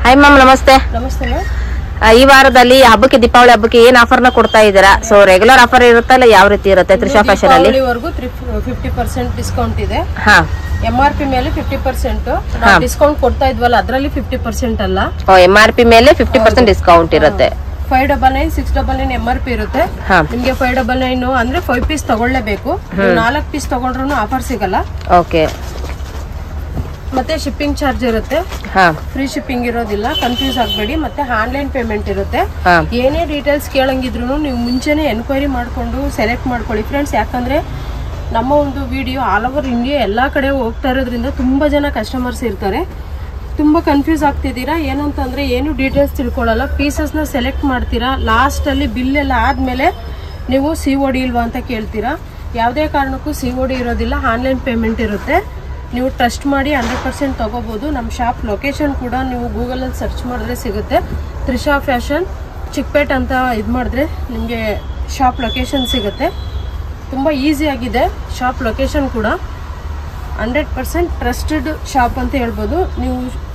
Hi ma'am ನಮಸ್ತೆ ನಮಸ್ತೆ ma'am ಆ, ಈ ವಾರದಲ್ಲಿ ಹಬ್ಬಕ್ಕೆ ದೀಪಾವಳಿ ಹಬ್ಬಕ್ಕೆ ಏನ್ ಆಫರ್ ನ ಕೊಡ್ತಾ ಇದ್ದೀರಾ ಸೊ ರೆಗ್ಯುಲರ್ ಆಫರ್ ಇರುತ್ತಲ್ಲ ಯಾವ ರೀತಿ ಇರುತ್ತೆ ತ್ರಿಷಾ ಫ್ಯಾಷನ್ ಅಲ್ಲಿ ದೀಪಾವಳಿವರೆಗೂ ಫಿಫ್ಟಿ ಪರ್ಸೆಂಟ್ ಡಿಸ್ಕೌಂಟ್ ಇದೆ ಹಾ ಎಂ ಆರ್ ಪಿ ಮೇಲೆ ಫಿಫ್ಟಿ ಪರ್ಸೆಂಟ್ ನಾವು ಡಿಸ್ಕೌಂಟ್ ಕೊಡ್ತಾ ಇದ್ವಲ್ಲ ಅದರಲ್ಲಿ ಫಿಫ್ಟಿ ಪರ್ಸೆಂಟ್ ಅಲ್ಲ ಎಂ ಆರ್ ಪಿ ಮೇಲೆ ಫಿಫ್ಟಿ ಪರ್ಸೆಂಟ್ ಡಿಸ್ಕೌಂಟ್ ಇರುತ್ತೆ five double nine six double nine M R P ಇರುತ್ತೆ ಹಾ ನಿಮ್ಗೆ ಫೈವ್ ಡಬಲ್ ನೈನ್ ಅಂದ್ರೆ ಫೈವ್ ಪೀಸ್ ತಗೊಳ್ಳೇಬೇಕು ನಾಲ್ಕು ಪೀಸ್ ತಗೊಂಡ್ರು ಆಫರ್ ಸಿಗಲ್ಲ ಓಕೆ ಮತ್ತೆ ಶಿಪ್ಪಿಂಗ್ ಚಾರ್ಜ್ ಇರುತ್ತೆ ಹಾ ಫ್ರೀ ಶಿಪ್ಪಿಂಗ್ ಇರೋದಿಲ್ಲ ಕನ್ಫ್ಯೂಸ್ ಆಗಬೇಡಿ ಮತ್ತೆ ಆನ್ಲೈನ್ ಪೇಮೆಂಟ್ ಇರುತ್ತೆ ಹಾ ಏನೇ ಡೀಟೇಲ್ಸ್ ಕೇಳಂಗಿದ್ರು ನೀವು ಮುಂಚೆನೇ ಎನ್ಕ್ವೈರಿ ಮಾಡಿಕೊಂಡು ಸೆಲೆಕ್ಟ್ ಮಾಡ್ಕೊಳ್ಳಿ ಫ್ರೆಂಡ್ಸ್ ಯಾಕಂದ್ರೆ ನಮ್ಮ ಒಂದು ವಿಡಿಯೋ ಆಲ್ ಓವರ್ ಇಂಡಿಯಾ ಎಲ್ಲ ಕಡೆ ಹೋಗ್ತಾ ಇರೋದ್ರಿಂದ ತುಂಬ ಜನ ಕಸ್ಟಮರ್ಸ್ ಇರ್ತಾರೆ ತುಂಬ ಕನ್ಫ್ಯೂಸ್ ಆಗ್ತಿದ್ದೀರಾ ಏನಂತಂದರೆ ಏನು ಡೀಟೇಲ್ಸ್ ತಿಳ್ಕೊಳ್ಳಲ್ಲ ಪೀಸಸ್ನ ಸೆಲೆಕ್ಟ್ ಮಾಡ್ತೀರಾ ಲಾಸ್ಟಲ್ಲಿ ಬಿಲ್ ಎಲ್ಲ ಆದಮೇಲೆ ನೀವು ಸಿ ಒ ಡಿ ಇಲ್ವಾ ಅಂತ ಕೇಳ್ತೀರಾ ಯಾವುದೇ ಕಾರಣಕ್ಕೂ ಸಿ ಒ ಡಿ ಇರೋದಿಲ್ಲ ಆನ್ಲೈನ್ ಪೇಮೆಂಟ್ ಇರುತ್ತೆ ನೀವು ಟ್ರಸ್ಟ್ ಮಾಡಿ ಹಂಡ್ರೆಡ್ ಪರ್ಸೆಂಟ್ ತೊಗೋಬೋದು ನಮ್ಮ ಶಾಪ್ ಲೊಕೇಶನ್ ಕೂಡ ನೀವು ಗೂಗಲಲ್ಲಿ ಸರ್ಚ್ ಮಾಡಿದ್ರೆ ಸಿಗುತ್ತೆ ತ್ರಿಷಾ ಫ್ಯಾಷನ್ ಚಿಕ್ಪೇಟ್ ಅಂತ ಇದು ಮಾಡಿದ್ರೆ ನಿಮಗೆ ಶಾಪ್ ಲೊಕೇಶನ್ ಸಿಗುತ್ತೆ ತುಂಬ ಈಸಿಯಾಗಿದೆ ಶಾಪ್ ಲೊಕೇಶನ್ ಕೂಡ ಹಂಡ್ರೆಡ್ ಪರ್ಸೆಂಟ್ ಟ್ರಸ್ಟೆಡ್ ಶಾಪ್ ಅಂತ ಹೇಳ್ಬೋದು ನೀವು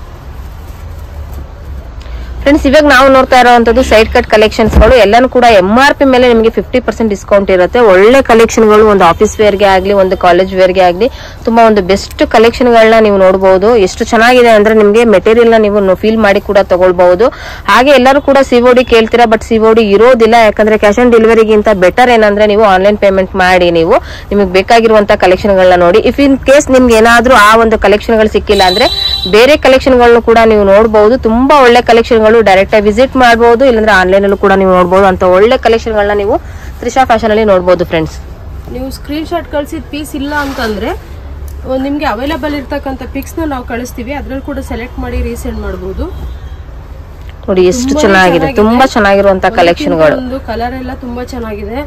ಫ್ರೆಂಡ್ಸ್ ಇವಾಗ ನಾವು ನೋಡ್ತಾ ಇರುವಂತದ್ದು ಸೈಡ್ ಕಟ್ ಕಲೆಕ್ಷನ್ಸ್ ಗಳು ಎಲ್ಲಾನು ಕೂಡ ಎಂ ಆರ್ ಪಿ ಮೇಲೆ ನಿಮಗೆ ಫಿಫ್ಟಿ ಪರ್ಸೆಂಟ್ ಡಿಸ್ಕೌಂಟ್ ಇರುತ್ತೆ ಒಳ್ಳೆ ಕಲೆಕ್ಷನ್ ಗಳು ಒಂದು ಆಫೀಸ್ ವೇರ್ ಗೆ ಆಗ್ಲಿ ಒಂದು ಕಾಲೇಜ್ ವೇರ್ ಗೆ ಆಗ್ಲಿ ತುಂಬಾ ಒಂದು ಬೆಸ್ಟ್ ಕಲೆಕ್ಷನ್ ಗಳನ್ನ ನೀವು ನೋಡಬಹುದು ಎಷ್ಟು ಚೆನ್ನಾಗಿದೆ ಅಂದ್ರೆ ನಿಮಗೆ ಮೆಟೀರಿಯಲ್ ನ ನೀವು ಫೀಲ್ ಮಾಡಿ ಕೂಡ ತಗೊಳ್ಬಹುದು ಹಾಗೆ ಎಲ್ಲರೂ ಕೂಡ ಸಿಒಡಿ ಕೇಳ್ತೀರಾ ಬಟ್ ಸಿಒಡಿ ಇರೋದಿಲ್ಲ ಯಾಕಂದ್ರೆ ಕ್ಯಾಶ್ ಆನ್ ಡೆಲಿವರಿಗಿಂತ ಬೆಟರ್ ಏನಂದ್ರೆ ನೀವು ಆನ್ಲೈನ್ ಪೇಮೆಂಟ್ ಮಾಡಿ ನೀವು ನಿಮಗೆ ಬೇಕಾಗಿರುವಂತ ಕಲೆಕ್ಷನ್ ಗಳನ್ನ ನೋಡಿ ಇಫ್ ಇನ್ ಕೇಸ್ ನಿಮ್ಗೆ ಏನಾದ್ರೂ ಆ ಒಂದು ಕಲೆಕ್ಷನ್ ಗಳು ಸಿಕ್ಕಿಲ್ಲ ಅಂದ್ರೆ ಬೇರೆ ಕಲೆಕ್ಷನ್ ಗಳನ್ನು ಕೂಡ ನೀವು ನೋಡಬಹುದು ತುಂಬಾ ಒಳ್ಳೆ ಕಲೆಕ್ಷನ್ ಗಳು ಡೈರೆಕ್ಟ್ ಆಗಿ ವಿಸಿಟ್ ಮಾಡಬಹುದು ಇಲ್ಲಾಂದ್ರೆ ಆನ್ಲೈನ್ ಅಲ್ಲೂ ಕೂಡ ನೀವು ನೋಡಬಹುದು ಅಂತ ಒಳ್ಳೆ ಕಲೆಕ್ಷನ್ ಗಳನ್ನ ನೀವು ತ್ರಿಷಾ ಫ್ಯಾಷನ್ ಅಲ್ಲಿ ನೋಡಬಹುದು ಫ್ರೆಂಡ್ಸ್ ನೀವು ಸ್ಕ್ರೀನ್ ಶಾಟ್ ಕಳಿಸಿದ ಪೀಸ್ ಇಲ್ಲ ಅಂತಂದರೆ ನಿಮಗೆ ಅವೈಲೇಬಲ್ ಇರ್ತಕ್ಕಂಥ ಪಿಕ್ಸ್ನ ನಾವು ಕಳಿಸ್ತೀವಿ ಅದ್ರಲ್ಲಿ ಕೂಡ ಸೆಲೆಕ್ಟ್ ಮಾಡಿ ರೀಸೆಂಡ್ ಮಾಡ್ಬೋದು ನೋಡಿ ಎಷ್ಟು ಚೆನ್ನಾಗಿದೆ ತುಂಬಾ ಚೆನ್ನಾಗಿರುವಂತ ಕಲೆಕ್ಷನ್ ಗಳು ಒಂದು ಕಲರ್ ಎಲ್ಲ ತುಂಬಾ ಚೆನ್ನಾಗಿದೆ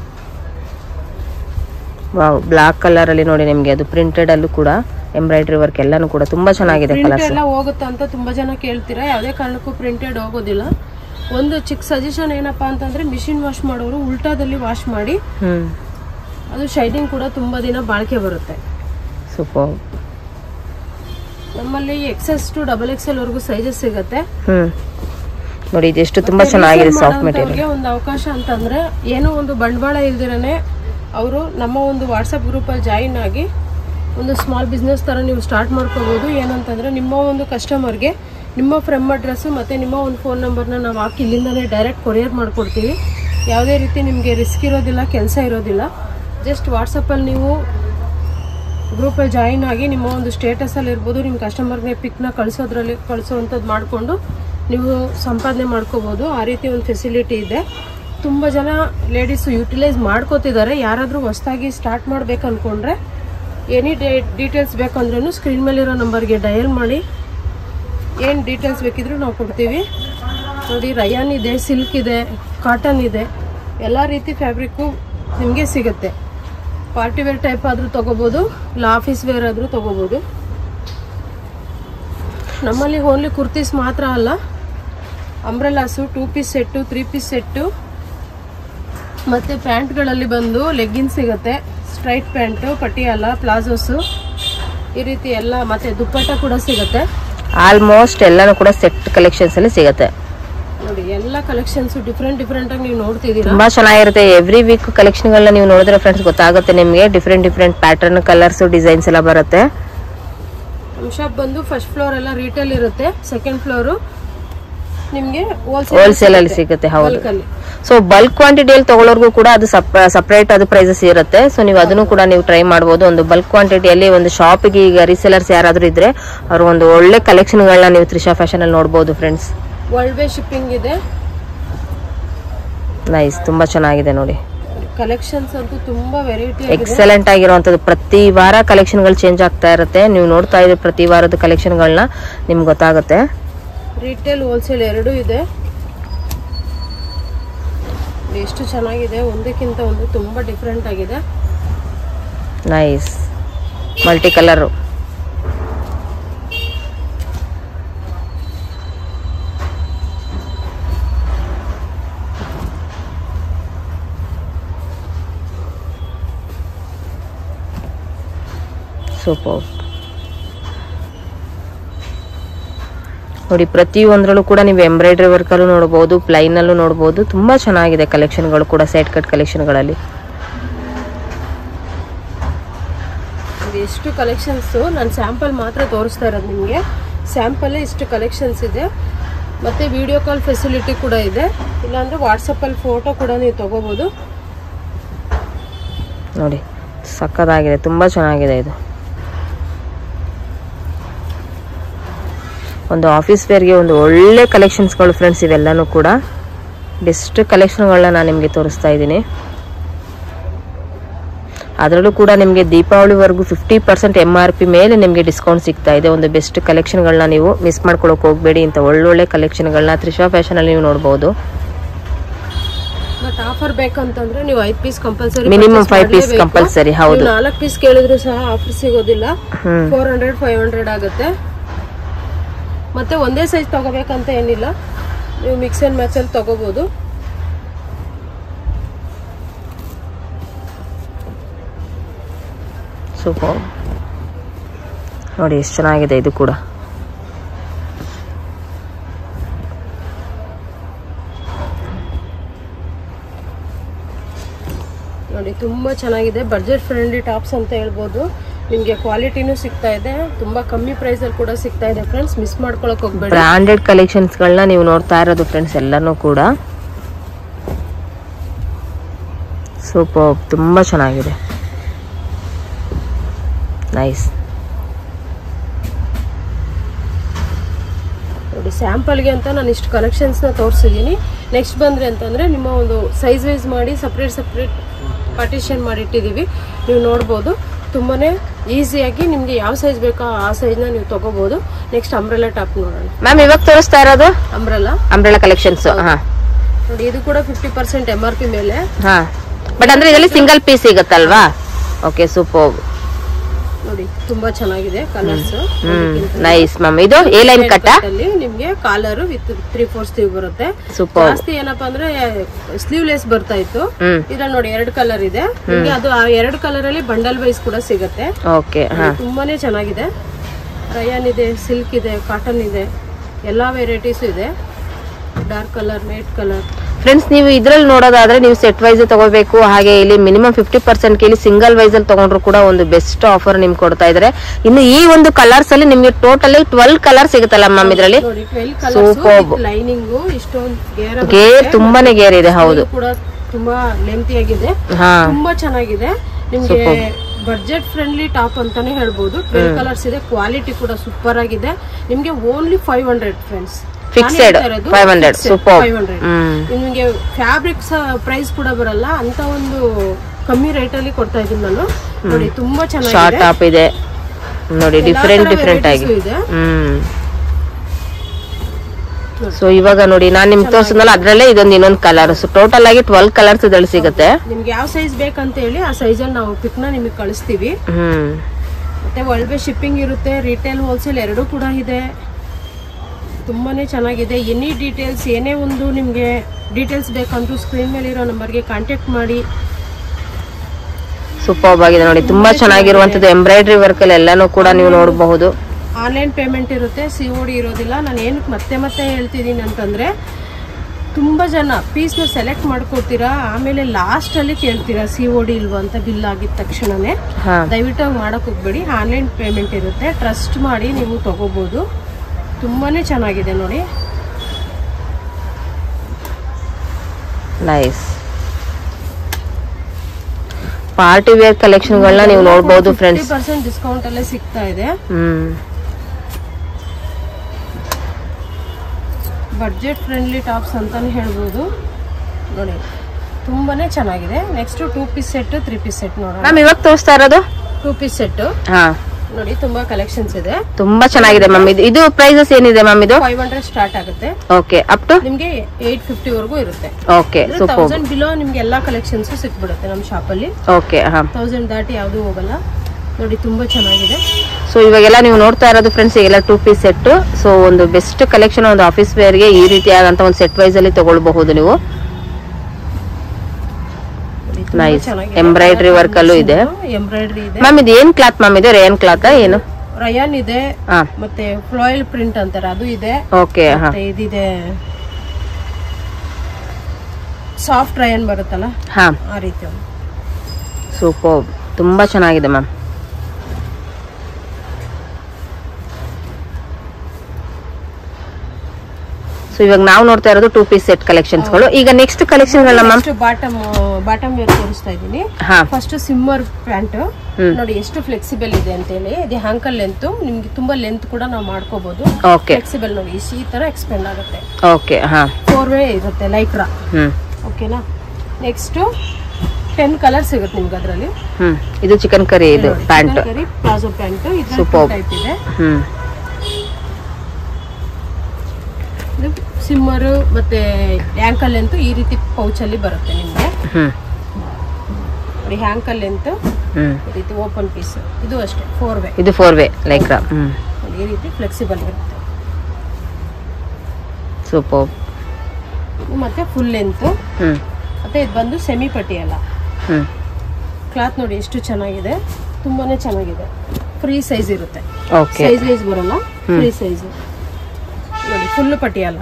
ವಾವ್ ಬ್ಲಾಕ್ ಕಲರ್ ಅಲ್ಲಿ ನೋಡಿ ನಿಮ್ಗೆ ಅದು ಪ್ರಿಂಟೆಡ್ ಅಲ್ಲೂ ಕೂಡ ಎಂಬ್ರಾಯ್ಡ್ರಿ ವರ್ಕ್ ಎಲ್ಲಾನು ಕೂಡ ತುಂಬಾ ಚೆನ್ನಾಗಿದೆ ಪ್ರಿಂಟ್ ಕಲರ್ಸ್ ಎಲ್ಲ ಹೋಗುತ್ತಾ ಅಂತ ತುಂಬಾ ಜನ ಕೇಳ್ತೀರಾ ಯಾವುದೇ ಕಾರಣಕ್ಕೂ ಪ್ರಿಂಟೆಡ್ ಹೋಗೋದಿಲ್ಲ ಒಂದು ಚಿಕ್ಕ ಸಜೆಷನ್ ಏನಪ್ಪಾ ಅಂತಂದ್ರೆ ಮಿಷಿನ್ ವಾಶ್ ಮಾಡೋರು ಉಲ್ಟಾದಲ್ಲಿ ವಾಶ್ ಮಾಡಿ ಹ್ಮ್ ಅದು ಶೈನಿಂಗ್ ಕೂಡ ತುಂಬಾ ದಿನ ಬಾಳಿಕೆ ಬರುತ್ತೆ ಸೂಪರ್ ನಮ್ಮಲ್ಲಿ ಎಕ್ಸೆಸ್ ಟು ಡಬಲ್ ಎಕ್ಸೆಲ್ ವರೆಗೂ ಸೈಜಸ್ ಸಿಗುತ್ತೆ ಹ್ಮ್ ನೋಡಿ ಇದೆಷ್ಟು ತುಂಬಾ ಚೆನ್ನಾಗಿದೆ ಸಾಫ್ಟ್ ಮೆಟೀರಿಯಲ್ ಮಾಡೋಂಥವ್ರಿಗೆ ಒಂದು ಅವಕಾಶ ಅಂತಂದ್ರೆ ಏನೋ ಒಂದು ಬಂಡವಾಳ ಇಲ್ದಿರನೆ ಅವರು ನಮ್ಮ ಒಂದು ವಾಟ್ಸಪ್ ಗ್ರೂಪಲ್ಲಿ ಜಾಯಿನ್ ಆಗಿ ಒಂದು ಸ್ಮಾಲ್ ಬಿಸ್ನೆಸ್ ಥರ ನೀವು ಸ್ಟಾರ್ಟ್ ಮಾಡ್ಕೋಬೋದು ಏನಂತಂದ್ರೆ ನಿಮ್ಮ ಒಂದು ಕಸ್ಟಮರ್ಗೆ ನಿಮ್ಮ ಫ್ರೆಮ್ ಅಡ್ರೆಸ್ಸು ಮತ್ತು ನಿಮ್ಮ ಒಂದು ಫೋನ್ ನಂಬರ್ನ ನಾವು ಹಾಕಿ ಇಲ್ಲಿಂದನೇ ಡೈರೆಕ್ಟ್ ಕೊರಿಯರ್ ಮಾಡಿಕೊಡ್ತೀವಿ ಯಾವುದೇ ರೀತಿ ನಿಮಗೆ ರಿಸ್ಕ್ ಇರೋದಿಲ್ಲ ಕೆಲಸ ಇರೋದಿಲ್ಲ ಜಸ್ಟ್ ವಾಟ್ಸಪ್ಪಲ್ಲಿ ನೀವು ಗ್ರೂಪಲ್ಲಿ ಜಾಯಿನ್ ಆಗಿ ನಿಮ್ಮ ಒಂದು ಸ್ಟೇಟಸಲ್ಲಿ ಇರ್ಬೋದು ನಿಮ್ಮ ಕಸ್ಟಮರ್ಗೆ ಪಿಕ್ನ ಕಳಿಸೋದ್ರಲ್ಲಿ ಕಳಿಸೋವಂಥದ್ದು ಮಾಡಿಕೊಂಡು ನೀವು ಸಂಪಾದನೆ ಮಾಡ್ಕೋಬೋದು ಆ ರೀತಿ ಒಂದು ಫೆಸಿಲಿಟಿ ಇದೆ ತುಂಬ ಜನ ಲೇಡೀಸು ಯುಟಿಲೈಸ್ ಮಾಡ್ಕೋತಿದ್ದಾರೆ ಯಾರಾದರೂ ಹೊಸ್ದಾಗಿ ಸ್ಟಾರ್ಟ್ ಮಾಡ್ಬೇಕು ಅಂದ್ಕೊಂಡ್ರೆ ಎನಿ ಡೇ ಡೀಟೇಲ್ಸ್ ಬೇಕಂದ್ರೂ ಸ್ಕ್ರೀನ್ ಮೇಲಿರೋ ನಂಬರ್ಗೆ ಡಯಲ್ ಮಾಡಿ ಏನು ಡೀಟೇಲ್ಸ್ ಬೇಕಿದ್ರೂ ನಾವು ಕೊಡ್ತೀವಿ ನೋಡಿ ರಯಾನ್ ಇದೆ ಸಿಲ್ಕ್ ಇದೆ ಕಾಟನ್ ಇದೆ ಎಲ್ಲ ರೀತಿ ಫ್ಯಾಬ್ರಿಕ್ಕು ನಿಮಗೆ ಸಿಗುತ್ತೆ ಪಾರ್ಟಿ ವೇರ್ ಟೈಪ್ ಆದರೂ ತೊಗೋಬೋದು ಇಲ್ಲ ಆಫೀಸ್ ವೇರ್ ಆದರೂ ತೊಗೋಬೋದು ನಮ್ಮಲ್ಲಿ ಓನ್ಲಿ ಕುರ್ತೀಸ್ ಮಾತ್ರ ಅಲ್ಲ umbrellas two piece set three piece set ಮತ್ತು ಪ್ಯಾಂಟ್ಗಳಲ್ಲಿ ಬಂದು ಲೆಗ್ಗಿನ್ ಸಿಗುತ್ತೆ ಸ್ಟ್ರೈಟ್ ಪ್ಯಾಂಟು ಪಟಿಯಾಲ ಪ್ಲಾಜೋಸು ಈ ರೀತಿ ಎಲ್ಲ ಮತ್ತು ದುಪ್ಪಟ್ಟ ಕೂಡ ಸಿಗುತ್ತೆ ಆಲ್ಮೋಸ್ಟ್ ಎಲ್ಲಾನು ಕೂಡ ಸೆಟ್ ಕಲೆಕ್ಷನ್ಸ್ ಅಲ್ಲಿ ಸಿಗುತ್ತೆ ನೋಡಿ ಎಲ್ಲ ಕಲೆಕ್ಷನ್ಸು ಡಿಫ್ರೆಂಟ್ ಡಿಫ್ರೆಂಟಾಗಿ ನೀವು ನೋಡ್ತಿದ್ದೀರಾ ತುಂಬಾ ಚೆನ್ನಾಗಿರುತ್ತೆ ಎವ್ರಿ ವೀಕ್ ಕಲೆಕ್ಷನ್ ಗಳನ್ನ ನೀವು ನೋಡಿದ್ರೆ ಫ್ರೆಂಡ್ಸ್ ಗೊತ್ತಾಗುತ್ತೆ ನಿಮಗೆ different different pattern colours designs ಎಲ್ಲ ಬರುತ್ತೆ ನಮ್ಮ ಶಾಪ್ ಬಂದು ಫಸ್ಟ್ ಫ್ಲೋರ್ ಎಲ್ಲ ರಿಟೇಲ್ ಇರುತ್ತೆ ಸೆಕೆಂಡ್ ಫ್ಲೋರು ನಿಮಗೆ ಹೋಲ್ಸೇಲ್ ಅಲ್ಲಿ ಸಿಗುತ್ತೆ ಹೌದು ಬಲ್ಕಲ್ಲಿ ಸೊ ಬಲ್ಕ್ ಕ್ವಾಂಟಿಟಿಯಲ್ಲಿ ತಗೊಳ್ಳೋರ್ಗೂ ಕೂಡ ಅದು ಸಪರೇಟ್ ಅದು ಪ್ರೈಸಸ್ ಇರುತ್ತೆ ಸೊ ನೀವು ಅದನ್ನು ಕೂಡ ನೀವು ಟ್ರೈ ಮಾಡಬಹುದು ಒಂದು ಬಲ್ಕ್ ಕ್ವಾಂಟಿಟಿಯಲ್ಲಿ ಒಂದು ಶಾಪಿಗೆ ಈಗ ರೀಸೆಲರ್ಸ್ ಯಾರಾದ್ರೂ ಇದ್ರೆ ಅವ್ರು ಒಂದು ಒಳ್ಳೆ ಕಲೆಕ್ಷನ್ ಗಳನ್ನ ನೀವು ತ್ರಿಷಾ ಫ್ಯಾಷನ್ ಅಲ್ಲಿ ನೋಡಬಹುದು ಫ್ರೆಂಡ್ಸ್ ವರ್ಲ್ಡ್ ವೇ ಶಿಪ್ಪಿಂಗ್ ಇದೆ ನೈಸ್ ತುಂಬಾ ಚೆನ್ನಾಗಿದೆ ನೋಡಿ ಕಲೆಕ್ಷನ್ಸ್ ಅಂತೂ ತುಂಬಾ ವೆರೈಟಿ ಆಗಿದೆ ಎಕ್ಸಲೆಂಟ್ ಆಗಿರುವಂತದ್ದು ಪ್ರತಿ ವಾರ ಕಲೆಕ್ಷನ್ ಗಳು ಚೇಂಜ್ ಆಗ್ತಾ ಇರುತ್ತೆ ನೀವು ನೋಡ್ತಾ ಇದ್ರೆ ಪ್ರತಿ ವಾರದ ಕಲೆಕ್ಷನ್ ಗಳನ್ನ ನಿಮ್ಗೆ ಗೊತ್ತಾಗುತ್ತೆ ರಿಟೇಲ್ ಹೋಲ್ಸೇಲ್ ಎರಡೂ ಇದೆ ಎಷ್ಟು ಚೆನ್ನಾಗಿದೆ ಒಂದಕ್ಕಿಂತ ಒಂದು ತುಂಬಾ ಡಿಫ್ರೆಂಟ್ ಆಗಿದೆ ನೈಸ್ ಮಲ್ಟಿ ಕಲರ್ ಸೂಪರ್ ನೋಡಿ ಪ್ರತಿ ಒಂದ್ರಲ್ಲೂ ಕೂಡ ನೀವು ಎಂಬ್ರಾಯ್ಡ್ರಿ ವರ್ಕ್ ಅಲ್ಲೂ ನೋಡಬಹುದು ಪ್ಲೈನ್ ಅಲ್ಲೂ ನೋಡಬಹುದು ತುಂಬಾ ಚೆನ್ನಾಗಿದೆ ಕಲೆಕ್ಷನ್ಗಳು ಕೂಡ ಸೈಡ್ ಕಟ್ ಕಲೆಕ್ಷನ್ಗಳಲ್ಲಿ ಇದು ಎಷ್ಟು ಕಲೆಕ್ಷನ್ಸು ನಾನು ಸ್ಯಾಂಪಲ್ ಮಾತ್ರ ತೋರಿಸ್ತಾ ಇರೋದು ನಿಮಗೆ ಸ್ಯಾಂಪಲ್ಲೇ ಇಷ್ಟು ಕಲೆಕ್ಷನ್ಸ್ ಇದೆ ಮತ್ತು ವಿಡಿಯೋ ಕಾಲ್ ಫೆಸಿಲಿಟಿ ಕೂಡ ಇದೆ ಇಲ್ಲಾಂದರೆ ವಾಟ್ಸಪ್ಪಲ್ಲಿ ಫೋಟೋ ಕೂಡ ನೀವು ತೊಗೋಬೋದು ನೋಡಿ ಸಕ್ಕದಾಗಿದೆ ತುಂಬಾ ಚೆನ್ನಾಗಿದೆ ಇದು ಒಂದು ಆಫೀಸ್ ವೇರ್ಗೆ ಒಂದು ಒಳ್ಳೆ ಕಲೆಕ್ಷನ್ಸ್ಗಳು ಫ್ರೆಂಡ್ಸ್ ಇವೆಲ್ಲನೂ ಕೂಡ ಬೆಸ್ಟ್ ಕಲೆಕ್ಷನ್ಗಳನ್ನ ನಾನು ನಿಮಗೆ ತೋರಿಸ್ತಾ ಇದ್ದೀನಿ ಅದರಲ್ಲೂ ಕೂಡ ನಿಮಗೆ ದೀಪಾವಳಿವರೆಗೂ fifty percent M R P ಮೇಲೆ ನಿಮಗೆ ಡಿಸ್ಕೌಂಟ್ ಸಿಗ್ತಾ ಇದೆ ಒಂದು ಬೆಸ್ಟ್ ಕಲೆಕ್ಷನ್ಗಳನ್ನ ನೀವು ಮಿಸ್ ಮಾಡ್ಕೊಳಕ್ ಹೋಗಬೇಡಿ ಇಂಥ ಒಳ್ಳೊಳ್ಳೆ ಕಲೆಕ್ಷನ್ಗಳನ್ನ ತ್ರಿಷಾ ಫ್ಯಾಷನಲ್ಲಿ ನೀವು ನೋಡ್ಬೋದು ಬಟ್ ಆಫರ್ ಬೇಕಂತಂದ್ರೆ ನೀವು ಐದು piece compulsory Minimum five piece compulsory, ಹೌದು. ನಾಲ್ಕು ಪೀಸ್ ಕೇಳಿದ್ರು ಸಹ ಆಫರ್ ಸಿಗೋದಿಲ್ಲ ಹ್ಮ್ ಫೋರ್ ಹಂಡ್ರೆಡ್ ಫೈವ್ ಹಂಡ್ರೆಡ್ ಆಗುತ್ತೆ ಮತ್ತೆ ಒಂದೇ ಸೈಜ್ ತಗೋಬೇಕಂತ ಏನಿಲ್ಲ ನೀವು ಮಿಕ್ಸ್ ಆ್ಯಂಡ್ ಮ್ಯಾಚಲ್ಲಿ ತಗೋಬೋದು ಸೂಪರ್ ನೋಡಿ ಎಷ್ಟು ಚೆನ್ನಾಗಿದೆ ಇದು ಕೂಡ ನೋಡಿ ತುಂಬ ಚೆನ್ನಾಗಿದೆ ಬಡ್ಜೆಟ್ ಫ್ರೆಂಡ್ಲಿ ಟಾಪ್ಸ್ ಅಂತ ಹೇಳ್ಬೋದು ನಿಮಗೆ ಕ್ವಾಲಿಟಿನೂ ಸಿಗ್ತಾ ಇದೆ ತುಂಬ ಕಮ್ಮಿ ಪ್ರೈಸಲ್ಲಿ ಕೂಡ ಸಿಗ್ತಾ ಇದೆ ಫ್ರೆಂಡ್ಸ್ ಮಿಸ್ ಮಾಡ್ಕೊಳಕ್ ಹೋಗ್ಬೇಡಿ ಬ್ರಾಂಡೆಡ್ ಕಲೆಕ್ಷನ್ಸ್ಗಳನ್ನ ನೀವು ನೋಡ್ತಾ ಇರೋದು ಫ್ರೆಂಡ್ಸ್ ಎಲ್ಲನೂ ಕೂಡ ಸೂಪರ್ ತುಂಬಾ ಚೆನ್ನಾಗಿದೆ ನೈಸ್ ನೋಡಿ ಸ್ಯಾಂಪಲ್ಗೆ ಅಂತ ನಾನು ಇಷ್ಟು ಕಲೆಕ್ಷನ್ಸ್ನ ತೋರಿಸಿದ್ದೀನಿ ನೆಕ್ಸ್ಟ್ ಬಂದರೆ ಅಂತಂದರೆ ನಿಮ್ಮ ಒಂದು ಸೈಜ್ ವೈಸ್ ಮಾಡಿ ಸಪ್ರೇಟ್ ಸಪ್ರೇಟ್ ಪಾರ್ಟಿಷನ್ ಮಾಡಿ ಇಟ್ಟಿದ್ದೀವಿ ನೀವು ನೋಡ್ಬೋದು ತುಂಬಾ ಈಸಿಯಾಗಿ ನಿಮಗೆ ಯಾವ ಸೈಜ್ ಬೇಕೋ ಆ ಸೈಜ್ನ ನೀವು ತಗೋಬೋದು ನೆಕ್ಸ್ಟ್ ಅಂಬ್ರೆಲಾ ಟಾಪ್ ನೋಡೋಣ ಮ್ಯಾಮ್ ಇವಾಗ ತೋರಿಸ್ತಾ ಇರೋದು ಅಂಬ್ರೆಲಾ ಅಂಬ್ರೆಲಾ ಕಲೆಕ್ಷನ್ಸ್ ಹಾ ನೋಡಿ ಇದು ಕೂಡ fifty percent M R P ಮೇಲೆ ಹಾ ಬಟ್ ಅಂದ್ರೆ ಇದರಲ್ಲಿ ಸಿಂಗಲ್ ಪೀಸ್ ಸಿಗತ್ತಲ್ವಾ ಓಕೆ ಸೂಪರ್ ನೋಡಿ ತುಂಬಾ ಚೆನ್ನಾಗಿದೆ ಕಲರ್ಸ್ ಹ್ಮ್ ನೈಸ್ ಮ್ಯಾಮ್ ಇದು ಎ ಲೈನ್ ಕಟ್ಟ ಅಲ್ಲಿ ನಿಮ್ಗೆ collar with three four sleeve ಬರುತ್ತೆ ಸೂಪರ್ ಜಾಸ್ತಿ ಏನಪ್ಪಾ ಅಂದ್ರೆ ಸ್ಲೀವ್ಲೆಸ್ ಬರ್ತಾ ಇತ್ತು ಹ್ಮ್ ಇದ್ರಲ್ಲಿ ನೋಡಿ ಎರಡು ಕಲರ್ ಇದೆ ನಿಮ್ಗೆ ಅದು ಆ ಎರಡು ಕಲರ್ ಅಲ್ಲಿ ಬಂಡಲ್ ವೈಸ್ ಕೂಡ ಸಿಗುತ್ತೆ ಓಕೆ ಹಾ ತುಂಬಾನೇ ಚೆನ್ನಾಗಿದೆ ರಯಾನ್ ಇದೆ ಸಿಲ್ಕ್ ಇದೆ ಕಾಟನ್ ಇದೆ ಎಲ್ಲಾ ವೆರೈಟೀಸ್ ಇದೆ dark colour matte colour friends ನೀವು ಇದ್ರಲ್ಲಿ ನೋಡೋದಾದ್ರೆ ನೀವು ಸೆಟ್ ವೈಸ್ ತಗೋಬೇಕು ಹಾಗೆ ಇಲ್ಲಿ ಮಿನಿಮಮ್ ಫಿಫ್ಟಿ ಪರ್ಸೆಂಟ್ ಇಲ್ಲಿ ಸಿಂಗಲ್ ವೈಸ್ ಅಲ್ಲಿ ತಗೊಂಡ್ರು ಕೂಡ ಒಂದು ಬೆಸ್ಟ್ ಆಫರ್ ನಿಮ್ಗೆ ಕೊಡ್ತಾ ಇದಾರೆ ಇನ್ನು ಈ ಒಂದು ಕಲರ್ಸ್ ಅಲ್ಲಿ ನಿಮ್ಗೆ ಟೋಟಲಿ ಟ್ವೆಲ್ ಕಲರ್ ಸಿಗುತ್ತಲ್ಲ ಮ್ಯಾಮ್ ಇದರಲ್ಲಿ ನೋಡಿ ಟ್ವೆಲ್ Superb. ಕಲರ್ಸ್ ಲೈನಿಂಗ್ ಇಷ್ಟೊಂದು ಗೇರ್ ಗೇರ್ ತುಂಬಾನೇ ಗೇರ್ ಇದೆ ಹೌದು ಕೂಡ ತುಂಬಾ ಲೆಂತಿ ಆಗಿದೆ ಹಾ ತುಂಬಾ ಚೆನ್ನಾಗಿದೆ ನಿಮ್ಗೆ ಬಡ್ಜೆಟ್ ಫ್ರೆಂಡ್ಲಿ ಟಾಪ್ ಅಂತಾನೆ ಹೇಳ್ಬೋದು ಟ್ವೆಲ್ ಕಲರ್ಸ್ ಇದೆ ಕ್ವಾಲಿಟಿ ಕೂಡ ಸೂಪರ್ ಆಗಿದೆ ನಿಮ್ಗೆ only five hundred friends fixed five hundred super five hundred ಹ್ಮ್ ನಿಮಗೆ ಫ್ಯಾಬ್ರಿಕ್ಸ್ ಪ್ರೈಸ್ ಕೂಡ ಬರಲ್ಲ ಅಂತ ಒಂದು ಕಮ್ಮಿ ರೇಟ್ ಅಲ್ಲಿ ಕೊಡ್ತಾ ಇದ್ದೀನಿ ನಾನು ನೋಡಿ ತುಂಬಾ ಶಾರ್ಟ್ ಚೆನ್ನಾಗಿದೆ ಟಾಪ್ ಇದೆ ನೋಡಿ ಎಲ್ಲಾ ಡಿಫ್ರೆಂಟ್ ತರ ಡಿಫ್ರೆಂಟ್ ಆಗಿ varieties ಇದೆ ಹ್ಮ್ ಸೊ ಇವಾಗ ನೋಡಿ ನಾನ್ ನಿಮ್ಗೆ ತೋರಿಸಿದ್ನಲ್ಲ ಅದ್ರಲ್ಲೇ ಇದೊಂದು ಇನ್ನೊಂದು ಕಲರ್ ಸೊ ಟೋಟಲ್ ಆಗಿ ಟ್ವೆಲ್ ಕಲರ್ಸ್ ಇದ್ರಲ್ಲಿ ಸಿಗುತ್ತೆ ನಿಮ್ಗೆ ಯಾವ ಸೈಜ್ ಬೇಕಂತ ಹೇಳಿ ಆ ಸೈಜ್ ಅಲ್ಲಿ ನಾವು ಪಿಕ್ ನ ನಿಮಗೆ ಕಳಿಸ್ತೀವಿ ಹ್ಮ್ ಮತ್ತೆ ಒಳಗೆ ಶಿಪ್ಪಿಂಗ್ ಇರುತ್ತೆ ರಿಟೇಲ್ ಹೋಲ್ಸೇಲ್ ಎರಡೂ ಕೂಡ ಇದೆ ತುಂಬಾನೇ ಚೆನ್ನಾಗಿದೆ ಎನಿ ಡೀಟೇಲ್ಸ್ ಏನೇ ಒಂದು ನಿಮಗೆ ಡೀಟೇಲ್ಸ್ ಬೇಕಂದ್ರೂ ಸ್ಕ್ರೀನ್ ಮೇಲೆ ಇರೋ ನಂಬರ್ಗೆ ಕಾಂಟ್ಯಾಕ್ಟ್ ಮಾಡಿ ಸೂಪರ್ ಆಗಿದೆ ನೋಡಿ ತುಂಬಾ ಚೆನ್ನಾಗಿರುವಂತದ್ದು ಎಂಬ್ರಾಯ್ಡ್ರಿ ವರ್ಕ್ ಅಲ್ಲಿ ಎಲ್ಲಾನು ಕೂಡ ನೀವು ನೋಡಬಹುದು ಆನ್ಲೈನ್ ಪೇಮೆಂಟ್ ಇರುತ್ತೆ ಸಿ ಒ ಡಿ ಇರೋದಿಲ್ಲ ನಾನು ಏನಕ್ಕೆ ಮತ್ತೆ ಮತ್ತೆ ಹೇಳ್ತಿದ್ದೀನಿ ಅಂತಂದರೆ ತುಂಬ ಜನ ಪೀಸ್ನ ಸೆಲೆಕ್ಟ್ ಮಾಡ್ಕೊತೀರಾ ಆಮೇಲೆ ಲಾಸ್ಟಲ್ಲಿ ಕೇಳ್ತೀರಾ ಸಿ ಒ ಡಿ ಇಲ್ವಾ ಅಂತ ಬಿಲ್ ಆಗಿದ ತಕ್ಷಣನೇ ಹಾ ದಯವಿಟ್ಟು ಹಂಗೆ ಮಾಡೋಕೆ ಹೋಗ್ಬೇಡಿ ಆನ್ಲೈನ್ ಪೇಮೆಂಟ್ ಇರುತ್ತೆ ಟ್ರಸ್ಟ್ ಮಾಡಿ ನೀವು ತಗೋಬೋದು ತುಂಬಾ ಚೆನ್ನಾಗಿದೆ ನೋಡಿ ನೈಸ್ ಪಾರ್ಟಿ ವೇರ್ ಕಲೆಕ್ಷನ್ ಗಳನ್ನ ನೀವು ನೋಡಬಹುದು ಫಿಫ್ಟಿ ಫ್ರೆಂಡ್ಸ್ ಪರ್ಸೆಂಟ್ ಡಿಸ್ಕೌಂಟ್ ಅಲ್ಲೇ ಸಿಗ್ತಾ ಇದೆ ಹ್ಮ್ ಬಡ್ಜೆಟ್ ಫ್ರೆಂಡ್ಲಿ ಟಾಪ್ಸ್ ಅಂತಾನೆ ಹೇಳ್ಬೋದು ನೋಡಿ ತುಂಬಾನೇ ಚೆನ್ನಾಗಿದೆ next two piece set three piece set ನೋಡೋಣ ಮ್ಯಾಮ್ ಇವಾಗ ತೋರಿಸ್ತಾ ಇರೋದು ಟೂ ಪೀಸ್ ಸೆಟ್ ಹಾ ನೋಡಿ ತುಂಬಾ ಕಲೆಕ್ಷನ್ಸ್ ಇದೆ ತುಂಬಾ ಚೆನ್ನಾಗಿದೆ ಮ್ಯಾಮ್ ಇದು ಇದು ಪ್ರೈಸಸ್ ಏನಿದೆ ಮ್ಯಾಮ್ ಇದು ಫೈವ್ ಹಂಡ್ರೆಡ್ ಸ್ಟಾರ್ಟ್ ಆಗುತ್ತೆ ಓಕೆ ಅಪ್ ಟು ನಿಮ್ಗೆ ಏಟ್ ಫಿಫ್ಟಿ ವರೆಗೂ ಇರುತ್ತೆ ಓಕೆ ಸೂಪರ್ ತೌಸಂಡ್ ಬಿಲೋ ನಿಮ್ಗೆ ಎಲ್ಲಾ ಕಲೆಕ್ಷನ್ಸ್ ಸಿಕ್ಬಿಡುತ್ತೆ ನಮ್ಮ ಶಾಪಲ್ಲಿ ಓಕೆ ಹಾ ತೌಸಂಡ್ ದಾಟಿ ಯಾವ್ದು ಹೋಗಲ್ಲ ನೋಡಿ ತುಂಬಾ ಚೆನ್ನಾಗಿದೆ ಸೊ ಇವಾಗೆಲ್ಲ ನೀವು ನೋಡ್ತಾ ಇರೋದು ಫ್ರೆಂಡ್ಸ್ ಈಗೆಲ್ಲ ಟೂ ಪೀಸ್ ಸೆಟ್ ಸೊ ಒಂದು ಬೆಸ್ಟ್ ಕಲೆಕ್ಷನ್ ಒಂದು ಆಫೀಸ್ ವೇರ್ಗೆ ಈ ರೀತಿಯಾದಂತ ಒಂದು ಸೆಟ್ ವೈಸ್ ಅಲ್ಲಿ ತಗೊಳ್ಬಹುದು ನೀವು ನೋಡಿ, ತುಂಬಾ Nice. ಚೆನ್ನಾಗಿದೆ. Embroidery work ಅಲ್ಲೂ ಇದೆ. ಎಂಬ್ರಾಯ್ಡ್ರಿ ಇದೆ ಮ್ಯಾಮ್ ಇದು ಏನ್ ಕ್ಲಾತ್ ಮ್ಯಾಮ್ ಇದು ರೇನ್ ಕ್ಲಾತ್ ಏನು ರಯಾನ್ ಇದೆ ಹಾ ಮತ್ತೆ ಫ್ಲಾಯಲ್ ಪ್ರಿಂಟ್ ಅಂತಾರೆ ಅದು ಇದೆ ಓಕೆ ಹಾ ಮತ್ತೆ ಇದಿದೆ ಸಾಫ್ಟ್ ರಯಾನ್ ಬರುತ್ತಲ್ಲ ಹಾ ಆ ರೀತಿ ಒಂದು. ಸೂಪರ್ ತುಂಬಾ ಚೆನ್ನಾಗಿದೆ ಮ್ಯಾಮ್ ಸೊ ಇವಾಗ ನಾವು ನೋಡ್ತಾ ಇರೋದು ಟೂ ಪೀಸ್ ಸೆಟ್ ಕಲೆಕ್ಷನ್ಸ್ಗಳು ಈಗ ನೆಕ್ಸ್ಟ್ ಕಲೆಕ್ಷನ್ಗಳನ್ನ ma'am next bottom bottom wear ತೋರಿಸ್ತಾ ಇದ್ದೀನಿ ಹಾ ಫಸ್ಟ್ ಸಿಮ್ಮರ್ ಪ್ಯಾಂಟ್ ಹ್ಮ್. ನೋಡಿ ಎಷ್ಟು ಫ್ಲೆಕ್ಸಿಬಲ್ ಇದೆ ಅಂತ ಹೇಳಿ ಇದು ಹ್ಯಾಂಕಲ್ ಲೆಂತ್ ನಿಮ್ಗೆ ತುಂಬಾ ಲೆಂತ್ ಕೂಡ ನಾವು ಮಾಡ್ಕೋಬಹುದು ಓಕೆ ಫ್ಲೆಕ್ಸಿಬಲ್ ನೋಡಿ ಇಸ್- ಈ ತರ ಎಕ್ಸ್ಪೆಂಡ್ ಆಗುತ್ತೆ ಓಕೆ ಹಾ ಫೋರ್ ವೇ ಇರುತ್ತೆ ಲೈಕ್ರಾ ಹ್ಮ್ ಓಕೆನಾ ನೆಕ್ಸ್ಟ್ ಟೆನ್ ಕಲರ್ ಸಿಗುತ್ತೆ ನಿಮ್ಗೆ ಅದರಲ್ಲಿ ಹ್ಮ್ ಇದು ಚಿಕನ್ ಕರಿ ಇದು ಪ್ಯಾಂಟ್ ಕರಿ ಪ್ಲಾಜೋ ಪ್ಯಾಂಟ್ ಇದು Superb. ಟೈಪ್ ಇದೆ ಹ್ಮ್ ಇದು ಸಿಮ್ಮರ್ ಮತ್ತೆ ಆ್ಯಂಕಲ್ ಲೆಂತ್ ಈ ರೀತಿ ಪೌಚ್ ಅಲ್ಲಿ ಬರುತ್ತೆ ನಿಮ್ಗೆ ಹ್ಮ್ ನೋಡಿ ಹ್ಯಾಂಕಲ್ ಲೆಂತ್ ಹ್ಮ್ ಈ ರೀತಿ ಓಪನ್ ಪೀಸ್ ಇದು ಅಷ್ಟೇ ಫೋರ್ ವೇ ಇದು ಫೋರ್ ವೇ ಲೈಕ್ ಹ್ಮ್ ನೋಡಿ ಈ ರೀತಿ ಫ್ಲೆಕ್ಸಿಬಲ್ ಇರುತ್ತೆ ಸೂಪರ್ ಇದು ಮತ್ತೆ ಫುಲ್ ಲೆಂತ್ ಹ್ಮ್ ಮತ್ತೆ ಇದು ಬಂದು ಸೆಮಿ ಪಟ್ಟಿ ಅಲ್ಲ ಹ್ಮ್ ಕ್ಲಾತ್ ನೋಡಿ ಎಷ್ಟು ಚೆನ್ನಾಗಿದೆ ತುಂಬಾನೇ ಚೆನ್ನಾಗಿದೆ ಫ್ರೀ ಸೈಜ್ ಇರುತ್ತೆ ಓಕೆ ಸೈಜ್ ವೈಸ್ ಬರಲ್ಲ ಫ್ರೀ ಸೈಜ್ ನೋಡಿ ಫುಲ್ ಪಟ್ಟಿ ಅಲ್ಲ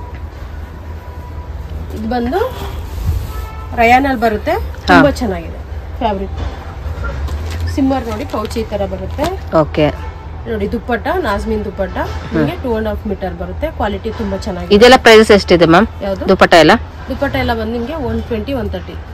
ಇದು ಬಂದು ರಯಾನಲ್ಲಿ ಬರುತ್ತೆ ತುಂಬಾ ಚೆನ್ನಾಗಿದೆ ಫ್ಯಾಬ್ರಿಕ್ ಸಿಮ್ಮರ್ ನೋಡಿ ಪೌಚ್ ಈ ತರ ಬರುತ್ತೆ ಓಕೆ ನೋಡಿ ದುಪ್ಪಟ್ಟ ನಾಜ್ಮಿನ್ ದುಪ್ಪಟ್ಟ ನಿಮಗೆ ಟೂ ಅಂಡ್ ಹಾಫ್ ಮೀಟರ್ ಬರುತ್ತೆ ಕ್ವಾಲಿಟಿ ತುಂಬಾ ಚೆನ್ನಾಗಿದೆ ಇದೆಲ್ಲ ಪ್ರೈಸಸ್ ಎಷ್ಟಿದೆ ಮ್ಯಾಮ್ ಯಾವುದು ದುಪಟ್ಟ ಎಲ್ಲ ದುಪ್ಪಟ್ಟ ಎಲ್ಲ ಬಂದು ನಿಮಗೆ ಒನ್ ಟ್ವೆಂಟಿ ಒನ್ ತರ್ಟಿ